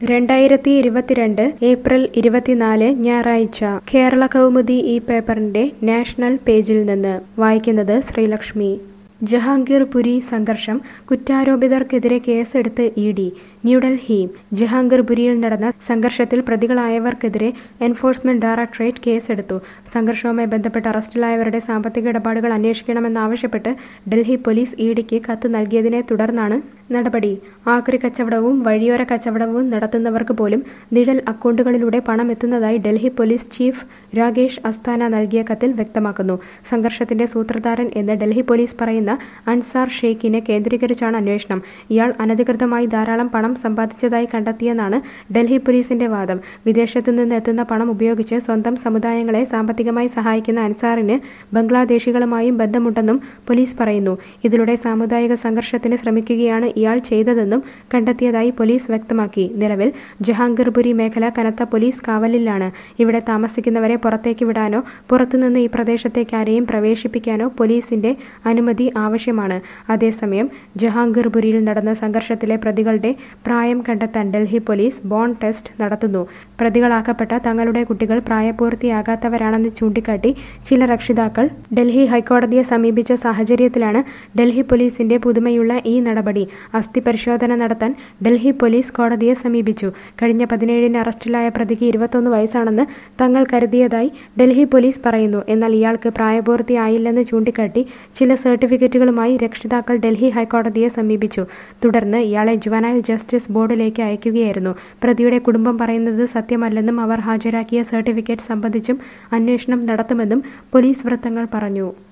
രണ്ടായിരത്തി ഇരുപത്തിരണ്ട് ഏപ്രിൽ ഇരുപത്തിനാല് ഞായറാഴ്ച കേരള കൗമുദി ഈ പേപ്പറിന്റെ നാഷണൽ പേജിൽ നിന്ന് വായിക്കുന്നത് ശ്രീലക്ഷ്മി ജഹാംഗീർ പുരി സംഘർഷം കുറ്റാരോപിതർക്കെതിരെ കേസെടുത്ത് ഇ ഡി ന്യൂഡൽഹി ജഹാംഗീർപുരിയിൽ നടന്ന സംഘർഷത്തിൽ പ്രതികളായവർക്കെതിരെ എൻഫോഴ്സ്മെന്റ് ഡയറക്ടറേറ്റ് കേസെടുത്തു സംഘർഷവുമായി ബന്ധപ്പെട്ട് അറസ്റ്റിലായവരുടെ സാമ്പത്തിക ഇടപാടുകൾ അന്വേഷിക്കണമെന്നാവശ്യപ്പെട്ട് ഡൽഹി പോലീസ് ഇ ഡിക്ക് കത്ത് നൽകിയതിനെ തുടർന്നാണ് നടപടി ആക്രി കച്ചവടവും വഴിയോര കച്ചവടവും നടത്തുന്നവർക്ക് പോലും നിഴൽ അക്കൗണ്ടുകളിലൂടെ പണം എത്തുന്നതായി ഡൽഹി പോലീസ് ചീഫ് രാകേഷ് അസ്താന നൽകിയ കത്തിൽ വ്യക്തമാക്കുന്നു സംഘർഷത്തിന്റെ സൂത്രധാരൻ എന്ന് ഡൽഹി പോലീസ് പറയുന്ന അൻസാർ ഷെയ്ഖിനെ കേന്ദ്രീകരിച്ചാണ് അന്വേഷണം ഇയാൾ അനധികൃതമായി ധാരാളം പണം സമ്പാദിച്ചതായി കണ്ടെത്തിയെന്നാണ് ഡൽഹി പോലീസിന്റെ വാദം വിദേശത്തു നിന്ന് എത്തുന്ന പണം ഉപയോഗിച്ച് സ്വന്തം സമുദായങ്ങളെ സാമ്പത്തികമായി സഹായിക്കുന്ന അൻസാറിന് ബംഗ്ലാദേശികളുമായും ബന്ധമുണ്ടെന്നും പോലീസ് പറയുന്നു ഇതിലൂടെ സാമുദായിക സംഘർഷത്തിന് ശ്രമിക്കുകയാണ് ഇയാൾ ചെയ്തതെന്നും കണ്ടെത്തിയതായി പോലീസ് വ്യക്തമാക്കി നിലവിൽ ജഹാംഗീർപുരി മേഖല കനത്ത പോലീസ് കാവലിലാണ് ഇവിടെ താമസിക്കുന്നവരെ പുറത്തേക്ക് വിടാനോ പുറത്തുനിന്ന് ഈ പ്രദേശത്തേക്ക് ആരെയും പ്രവേശിപ്പിക്കാനോ പോലീസിന്റെ അനുമതി ആവശ്യമാണ് അതേസമയം ജഹാംഗീർപുരിയിൽ നടന്ന സംഘർഷത്തിലെ പ്രതികളുടെ പ്രായം കണ്ടെത്താൻ ഡൽഹി പോലീസ് ബോൺ ടെസ്റ്റ് നടത്തുന്നു പ്രതികളാക്കപ്പെട്ട തങ്ങളുടെ കുട്ടികൾ പ്രായപൂർത്തിയാകാത്തവരാണെന്ന് ചൂണ്ടിക്കാട്ടി ചില രക്ഷിതാക്കൾ ഡൽഹി ഹൈക്കോടതിയെ സമീപിച്ച സാഹചര്യത്തിലാണ് ഡൽഹി പോലീസിന്റെ പുതുമയുള്ള ഈ നടപടി അസ്ഥി പരിശോധന നടത്താൻ ഡൽഹി പോലീസ് കോടതിയെ സമീപിച്ചു കഴിഞ്ഞ പതിനേഴിന് അറസ്റ്റിലായ പ്രതിക്ക് ഇരുപത്തൊന്ന് വയസ്സാണെന്ന് തങ്ങൾ കരുതിയതായി ഡൽഹി പോലീസ് പറയുന്നു എന്നാൽ ഇയാൾക്ക് പ്രായപൂർത്തിയായില്ലെന്ന് ചൂണ്ടിക്കാട്ടി ചില സർട്ടിഫിക്കറ്റുകളുമായി രക്ഷിതാക്കൾ ഡൽഹി ഹൈക്കോടതിയെ സമീപിച്ചു തുടർന്ന് ഇയാളെ ജുവനൈൽ ജസ്റ്റിസ് ബോർഡിലേക്ക് അയക്കുകയായിരുന്നു പ്രതിയുടെ കുടുംബം പറയുന്നത് സത്യമല്ലെന്നും അവർ ഹാജരാക്കിയ സർട്ടിഫിക്കറ്റ് സംബന്ധിച്ചും അന്വേഷണം നടത്തുമെന്നും പോലീസ് വൃത്തങ്ങൾ പറഞ്ഞു